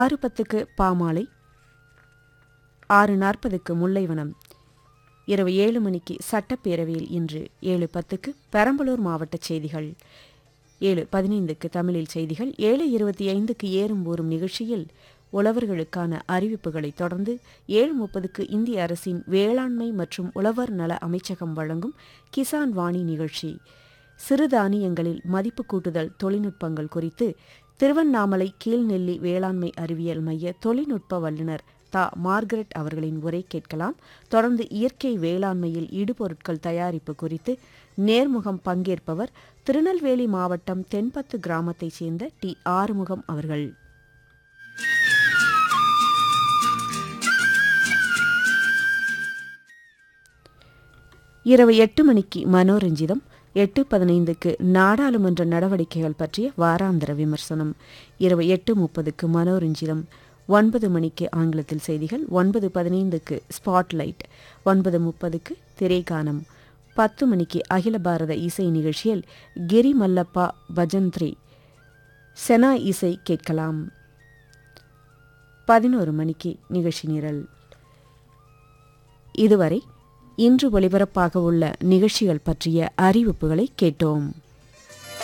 ஆறு பத்துக்கு பாமாலை ஆறு நாற்பதுக்கு முல்லைவனம் இரவு ஏழு மணிக்கு சட்டப்பேரவையில் இன்று ஏழு பத்துக்கு பெரம்பலூர் மாவட்ட செய்திகள் ஏழு பதினைந்துக்கு தமிழில் செய்திகள் ஏழு இருபத்தி ஐந்துக்கு ஏறும் ஊறும் நிகழ்ச்சியில் உழவர்களுக்கான அறிவிப்புகளைத் தொடர்ந்து ஏழு முப்பதுக்கு இந்திய அரசின் வேளாண்மை மற்றும் உழவர் நல அமைச்சகம் வழங்கும் கிசான் வாணி நிகழ்ச்சி சிறுதானியங்களில் மதிப்பு கூட்டுதல் தொழில்நுட்பங்கள் குறித்து திருவண்ணாமலை கீழ்நெல்லி வேளாண்மை அறிவியல் மைய தொழில்நுட்ப வல்லுநர் தா மார்கரெட் அவர்களின் உரை கேட்கலாம் தொடர்ந்து இயற்கை வேளாண்மையில் இடுபொருட்கள் தயாரிப்பு குறித்து நேர்முகம் பங்கேற்பவர் திருநெல்வேலி மாவட்டம் தென்பத்து கிராமத்தைச் சேர்ந்த டி ஆறுமுகம் அவர்கள் இரவு எட்டு மணிக்கு மனோரஞ்சிதம் எட்டு பதினைந்துக்கு நாடாளுமன்ற நடவடிக்கைகள் பற்றிய வாராந்திர விமர்சனம் இரவு எட்டு முப்பதுக்கு மனோரஞ்சிதம் ஒன்பது மணிக்கு ஆங்கிலத்தில் செய்திகள் ஒன்பது பதினைந்துக்கு ஸ்பாட்லைட் ஒன்பது முப்பதுக்கு திரைகானம் பத்து மணிக்கு அகில பாரத இசை நிகழ்ச்சியில் கிரி மல்லப்பா பஜந்த்ரி செனா இசை கேட்கலாம் பதினோரு மணிக்கு நிகழ்ச்சி நிரல் இதுவரை இன்று ஒளிபரப்பாக உள்ள நிகழ்ச்சிகள் பற்றிய அறிவிப்புகளை கேட்டோம்